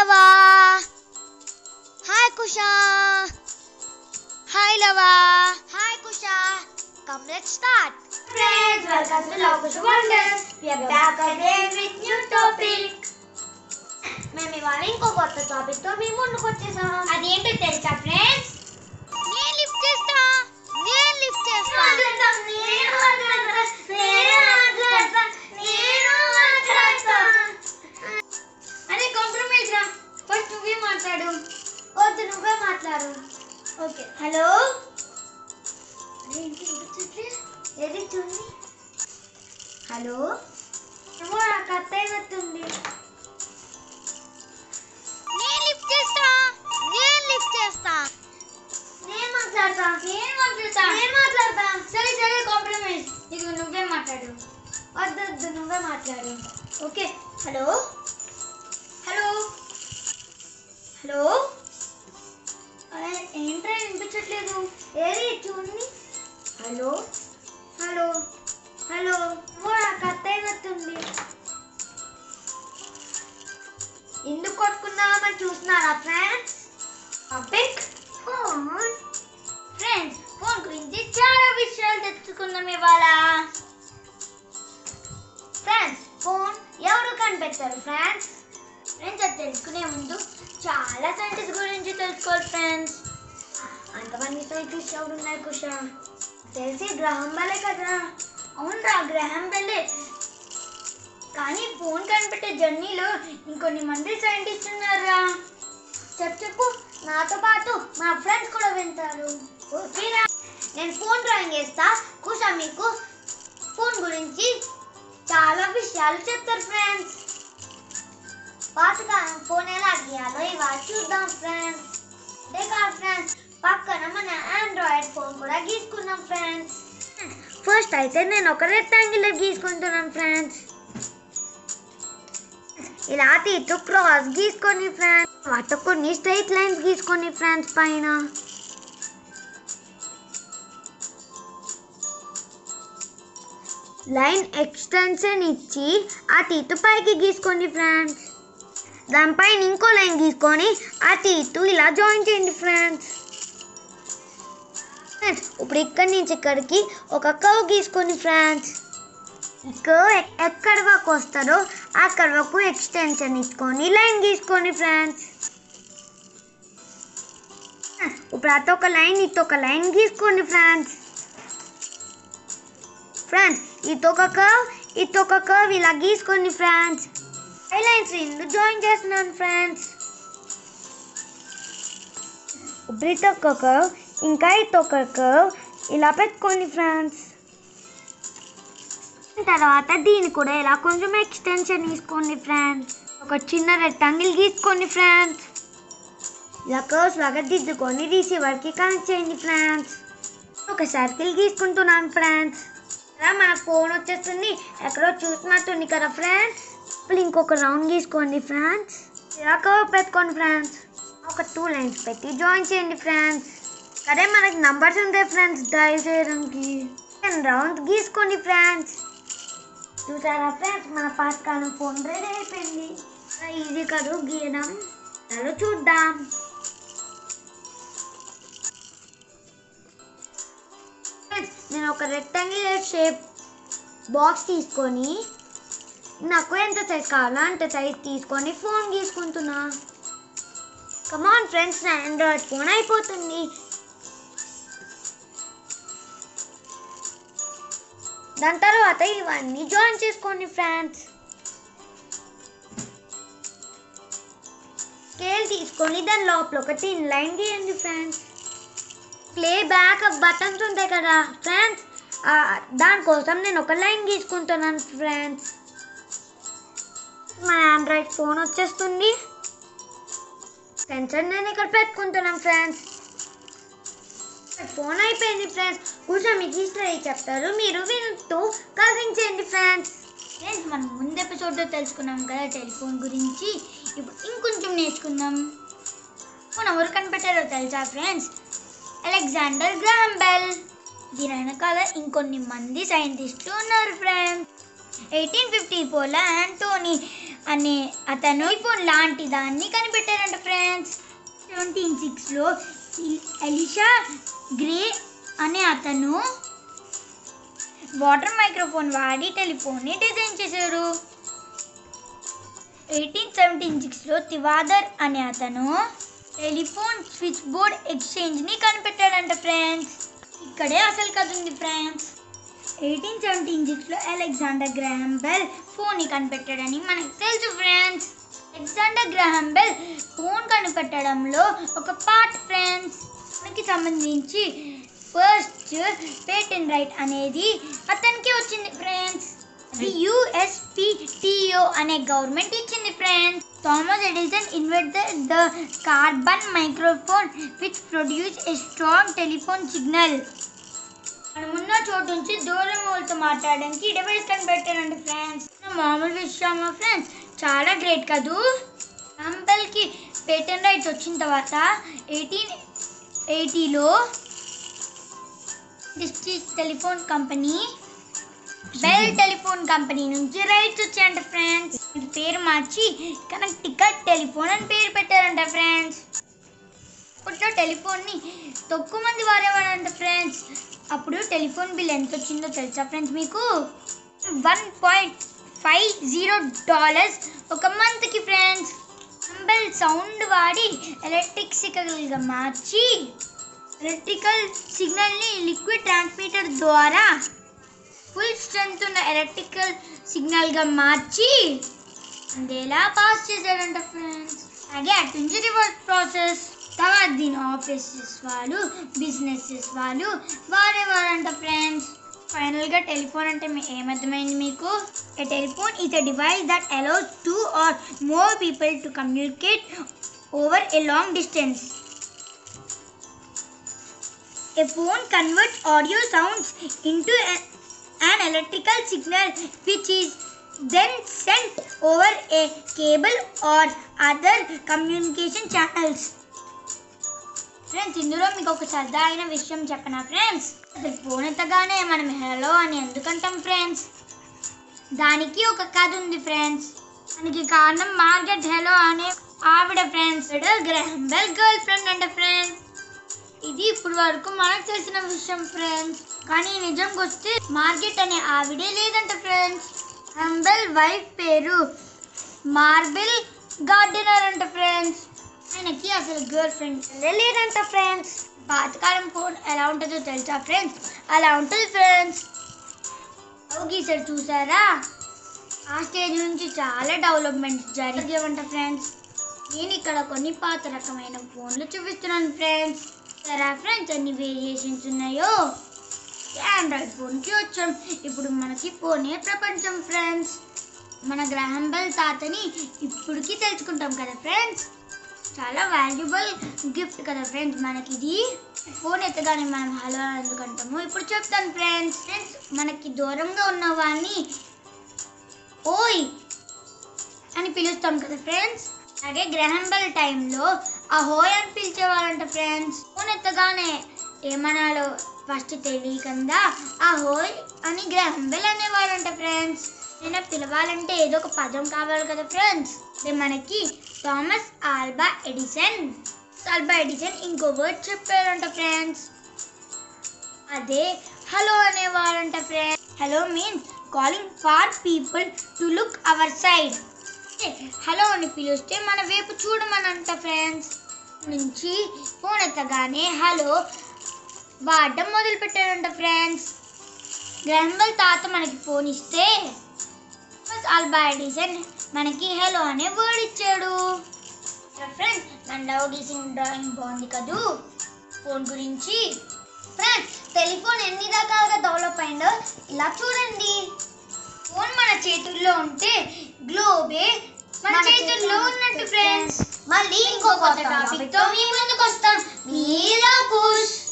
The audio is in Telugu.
లవా hi Kusha hi Lava hi Kusha come let start Friends, welcome to Locus Wonders. We are back again with new topic. మేము ఇవాళ ఇంకో కొత్త టాపిక్ తో మీ ముందుకు వచ్చేసాం అదేంటో తెలుసా ఫ్రెండ్స్ నేను లిఫ్ట్ చేస్తా నేను లిఫ్ట్ చేస్తా అరే కాంప్రమైజ్ రా ఫస్ట్ నువ్వే మాట్లాడు వద్దు నువ్వే మాట్లాడు ఓకే హలో ఏంటి వినిపించట్లే? ఏది చూడండి హలో ఏమో నాకు అత్త అయినట్టుంది నేను లిఫ్ట్ చేస్తా నేను లిఫ్ట్ చేస్తా నేను మాట్లాడతా నేను మాట్లాడతా నేను మాట్లాడతా సరే సరే కాంప్రమైజ్ ఇది నువ్వే మాట్లాడు వద్దు వద్దు నువ్వే మాట్లాడు ఓకే హలో హలో హలో అరే ఏంట్రా వినిపించట్లేదు ఏది చూడండి హలో హలో హలో ఓ నాకు అత్త అయినట్టుంది ఎందుకు కొట్టుకున్నామని చూస్తున్నారా friends topic phone friends phone గురించి చాలా విషయాలు తెలుసుకుందాం ఇవాళ ఫ్రెండ్స్ ఫోన్ ఎవరు కనిపెట్టారు ఫ్రెండ్స్ ఫ్రెండ్స్ అది తెలుసుకునే ముందు చాలా సైంటిస్ట్ గురించి తెలుసుకోవాలి ఫ్రెండ్స్ అంతమంది సైంటిస్ట్ ఎవరు ఉన్నారు కుషా తెలిసి గ్రహం బెల్లే కదా అవునరా గ్రహం బెల్లే కానీ ఫోన్ కనిపెట్టే జర్నీలో ఇంకొన్ని మంది సైంటిస్ట్ ఉన్నారా చెప్పు చెప్పు నాతో పాటు మా ఫ్రెండ్స్ కూడా వింటారు ఓకేనా నేను ఫోన్ డ్రాయింగ్ చేస్తా కుషా మీకు ఫోన్ గురించి చాలా విషయాలు చెప్తారు ఫ్రెండ్స్ పాతకాలం ఫోన్ ఎలా గీయాలో ఇవాళ చూద్దాం ఫ్రెండ్స్ అదే కాదు ఫ్రెండ్స్ పక్కన మన ఆండ్రాయిడ్ ఫోన్ కూడా గీసుకున్నాం ఫ్రెండ్స్ ఫస్ట్ అయితే నేను ఒక రెక్టాంగిల్ గీసుకుంటున్నాను ఫ్రెండ్స్ ఇలా తీటు క్రాస్ గీసుకొని ఫ్రెండ్స్ వాటి కొన్ని స్ట్రైట్ లైన్స్ గీసుకొని ఫ్రెండ్స్ పైన లైన్ ఎక్స్టెన్షన్ ఇచ్చి ఆ తీటు పైకి గీసుకోండి ఫ్రెండ్స్ దానిపైన ఇంకో లైన్ గీసుకొని ఆ తీటు ఇలా జాయిన్ చేయండి ఫ్రెండ్స్ ఫ్రెండ్స్ ఇప్పుడు ఇక్కడి నుంచి ఇక్కడికి ఒక కవ్ గీసుకోండి ఫ్రెండ్స్ ఈ కర్వ్ ఎక్- ఎక్కడి వరకు వస్తుందో అక్కడి వరకు ఎక్స్టెన్షన్ ఇచ్చుకొని లైన్ గీసుకోండి ఫ్రెండ్స్ ఇప్పుడు అటు ఒక లైన్ ఇటు ఒక లైన్ గీసుకోండి ఫ్రెండ్స్ ఫ్రెండ్స్ ఇటు ఒక కర్వ్ ఇటు ఒక కర్వ్ ఇలా గీసుకోండి ఫ్రెండ్స్ ఐ లైన్స్ రెండు జాయిన్ చేస్తున్నాను ఫ్రెండ్స్ ఇప్పుడు ఇటు ఒక కర్వ్ ఇంకా ఇటు ఒక కర్వ్ ఇలా పెట్టుకోండి ఫ్రెండ్స్ తర్వాత దీన్ని కూడా ఇలా కొంచెం ఎక్స్టెన్షన్ తీసుకోండి ఫ్రెండ్స్ ఒక చిన్న రెక్టాంగిల్ గీసుకోండి ఫ్రెండ్స్ ఇలా కర్వ్స్ లాగా దిద్దుకొని రిసీవర్కి కనెక్ట్ చేయండి ఫ్రెండ్స్ ఒక సర్కిల్ గీసుకుంటున్నాను ఫ్రెండ్స్ ఇలా మన ఫోన్ వచ్చేస్తుంది ఎక్కడో చూసినట్టుంది కదా ఫ్రెండ్స్ ఇప్పుడు ఇంకొక రౌండ్ గీసుకోండి ఫ్రెండ్స్ ఇలా కవర్ పెట్టుకోండి ఫ్రెండ్స్ ఒక టూ లైన్స్ పెట్టి జాయిన్ చేయండి ఫ్రెండ్స్ అదే మనకి నంబర్స్ ఉంటాయి ఫ్రెండ్స్ డ్రైవ్ చేయడానికి టెన్ రౌండ్స్ గీసుకోండి ఫ్రెండ్స్ చూసారా ఫ్రెండ్స్ మన పాతకాలం ఫోన్ రెడీ అయిపోయింది ఈజీ కాదు గీయడం చలో చూద్దాం Friends, నేను ఒక రెక్టాంగులర్ షేప్ బాక్స్ తీసుకొని నాకు ఎంత సైజ్ కావాలో అంత సైజ్ తీసుకొని ఫోన్ గీసుకుంటున్నా కమాన్ ఫ్రెండ్స్ నా ఆండ్రాయిడ్ ఫోన్ అయిపోతుంది దాని తర్వాత ఇవన్నీ జాయిన్ చేసుకోండి ఫ్రెండ్స్ స్కేల్ తీసుకొని దాని లోపల ఒక టిన్ లైన్ గీయండి ఫ్రెండ్స్ ప్లే బ్యాక్ బటన్స్ ఉంటాయి కదా ఫ్రెండ్స్ దానికోసం నేను ఒక లైన్ గీసుకుంటున్నాను ఫ్రెండ్స్ మన ఆండ్రాయిడ్ ఫోన్ వచ్చేస్తుంది సెన్సర్ నేను ఇక్కడ పెట్టుకుంటున్నాను ఫ్రెండ్స్ ఫోన్ అయిపోయింది ఫ్రెండ్స్ కూర్చొని మీకు హిస్టరీ చెప్తారు మీరు వింటూ కల్పించండి ఫ్రెండ్స్ ఫ్రెండ్స్ మనం ముందు ఎపిసోడ్లో తెలుసుకున్నాం కదా టెలిఫోన్ గురించి ఇప్పుడు ఇంకొంచెం నేర్చుకుందాం ఫోన్ ఎవరు కనిపెట్టారో తెలుసా ఫ్రెండ్స్ అలెగ్జాండర్ గ్రాహం బెల్ దీని వెనకాల ఇంకొన్ని మంది సైంటిస్టులు ఉన్నారు ఫ్రెండ్స్ ఎయిటీన్ ఫిఫ్టీ ఫోర్లో యాంటోనీ అనే అతను ఫోన్ లాంటి దాన్ని కనిపెట్టారంట ఫ్రెండ్స్ సెవెంటీన్ సిక్స్లో ఎలిషా గ్రే అనే అతను వాటర్ మైక్రోఫోన్ వాడి టెలిఫోన్ని డిజైన్ చేశారు ఎయిటీన్ సెవెంటీన్ సిక్స్లో తివాదర్ అనే అతను టెలిఫోన్ స్విచ్ బోర్డ్ ఎక్స్చేంజ్ని కనిపెట్టాడంట ఫ్రెండ్స్ ఇక్కడే అసలు కథ ఉంది ఫ్రెండ్స్ ఎయిటీన్ సెవెంటీన్ సిక్స్లో అలెగ్జాండర్ గ్రాహం బెల్ ఫోన్ని కనిపెట్టాడని మనకు తెలుసు friends Alexander Graham Bell phone కనిపెట్టడంలో ఒక పార్ట్ ఫ్రెండ్స్ మనకి సంబంధించి ఫస్ట్ పేటెంట్ రైట్ అనేది అతనికి వచ్చింది ఫ్రెండ్స్ అది యుఎస్పిటిఓ అనే గవర్నమెంట్ ఇచ్చింది friends Thomas Edison invented the carbon microphone which produce a strong telephone signal మనం ఉన్న చోటు నుంచి దూరం వాళ్ళతో మాట్లాడడానికి డివైస్ కనిపెట్టానండి ఫ్రెండ్స్ మామూలు విషయమా ఫ్రెండ్స్ చాలా గ్రేట్ కదూ అంబల్కి పేటెంట్ రైట్స్ వచ్చిన తర్వాత ఎయిటీన్ ఎయిటీలో district telephone company Bell telephone company నుంచి రైట్స్ వచ్చాయంట ఫ్రెండ్స్ ఇది పేరు మార్చి కనెక్టికట్ టెలిఫోన్ అని పేరు పెట్టారంట ఫ్రెండ్స్ అప్పట్లో టెలిఫోన్ని తక్కువ మంది వాడేవాడంట ఫ్రెండ్స్ అప్పుడు టెలిఫోన్ బిల్ ఎంత వచ్చిందో తెలుసా ఫ్రెండ్స్ మీకు one point five zero dollars ఒక మంత్కి ఫ్రెండ్స్ అంబెల్ సౌండ్ వాడి ఎలక్ట్రిక్ సిగ్నల్గా మార్చి ఎలక్ట్రికల్ సిగ్నల్ని లిక్విడ్ ట్రాన్స్మిటర్ ద్వారా ఫుల్ స్ట్రెంత్ ఉన్న ఎలక్ట్రికల్ సిగ్నల్గా మార్చి అందేలా పాస్ చేశాడంట ఫ్రెండ్స్ అలాగే అటు నుంచి రివర్స్ ప్రాసెస్ తర్వాత దీని ఆఫీసెస్ వాళ్ళు బిజినెసెస్ వాళ్ళు వాడేవారంట ఫ్రెండ్స్ ఫైనల్గా టెలిఫోన్ అంటే మీ ఏమర్థమైంది మీకు a telephone is a device that allows two or more people to communicate over a long distance A phone converts audio sounds into a- an electrical signal which is then sent over a cable or other communication channels. Friends ఇందులో మీకు ఒక సరదా అయిన విషయం చెప్పనా ఫ్రెండ్స్ అసలు ఫోన్ ఎత్తగానే మనం హలో అని ఎందుకంటాం ఫ్రెండ్స్ దానికి ఒక కథ ఉంది ఫ్రెండ్స్ దానికి కారణం మార్గెట్ హెలో అనే ఆవిడ friends Graham Bell girlfriend అంట ఫ్రెండ్స్ ఇది ఇప్పుడు వరకు మనకు తెలిసిన విషయం ఫ్రెండ్స్ కానీ నిజంగా వస్తే మార్కెట్ అనే ఆవిడే లేదంట ఫ్రెండ్స్ అంబెల్ వైఫ్ పేరు మార్బెల్ గార్డెనర్ అంట ఫ్రెండ్స్ ఆయనకి అసలు గర్ల్ ఫ్రెండ్ లేదంట ఫ్రెండ్స్ పాతకాలం ఫోన్ ఎలా ఉంటుందో తెలుసా ఫ్రెండ్స్ అలా ఉంటుంది ఫ్రెండ్స్ గీసారు చూసారా ఆ స్టేజ్ నుంచి చాలా డెవలప్మెంట్ జరిగేవంట ఫ్రెండ్స్ నేను ఇక్కడ కొన్ని పాత రకమైన ఫోన్లు చూపిస్తున్నాను ఫ్రెండ్స్ సరే ఫ్రెండ్స్ అన్ని వేరియేషన్స్ ఉన్నాయో ఆండ్రాయిడ్ ఫోన్కి వచ్చాం ఇప్పుడు మనకి ఫోనే ప్రపంచం ఫ్రెండ్స్ మన గ్రహం బెల్ తాతని ఇప్పటికీ తెలుసుకుంటాం కదా ఫ్రెండ్స్ చాలా వాల్యుబుల్ గిఫ్ట్ కదా ఫ్రెండ్స్ మనకి ఇది ఫోన్ ఎత్తగానే మనం హలో అని ఎందుకంటాము ఇప్పుడు చెప్తాను ఫ్రెండ్స్ ఫ్రెండ్స్ మనకి దూరంగా ఉన్న వాళ్ళని ఓయ్ అని పిలుస్తాం కదా ఫ్రెండ్స్ అలాగే గ్రహం బెల్ టైంలో ఆ హోయ్ అని పిలిచేవాళ్ళంట ఫ్రెండ్స్ ఫోన్ ఎత్తగానే ఏమనాలో ఫస్ట్ తెలియకుండా ఆ హోయ్ అని గ్రహం బెల్ అనేవాళ్ళంట ఫ్రెండ్స్ నేను పిలవాలంటే ఏదో ఒక పదం కావాలి కదా ఫ్రెండ్స్ అదే మనకి Thomas Alva Edison Alva Edison ఇంకో వర్డ్ చెప్పారంట ఫ్రెండ్స్ అదే హలో అనేవారంట friends hello means calling far people to look our side hello అని పిలిస్తే మన వైపు చూడమనంట ఫ్రెండ్స్ నుంచి ఫోన్ ఎత్తగానే హలో వాడడం మొదలు పెట్టారంట ఫ్రెండ్స్ గ్రహంబల్ తాత మనకి ఫోన్ ఇస్తే ఆల్బా ఎడిసన్ మనకి హలో అనే వర్డ్ ఇచ్చాడు ఫ్రెండ్స్ మన లవ్ గీసింగ్ డ్రాయింగ్ బాగుంది కదూ ఫోన్ గురించి ఫ్రెండ్స్ టెలిఫోన్ ఎన్ని రకాలుగా డెవలప్ అయిందో ఇలా చూడండి ఫోన్ మన చేతుల్లో ఉంటే గ్లోబే మన చేతుల్లో ఉన్నట్టు ఫ్రెండ్స్ మళ్ళీ ఇంకో కొత్త టాపిక్ తో మీ ముందుకు వస్తాం మీరా పుష్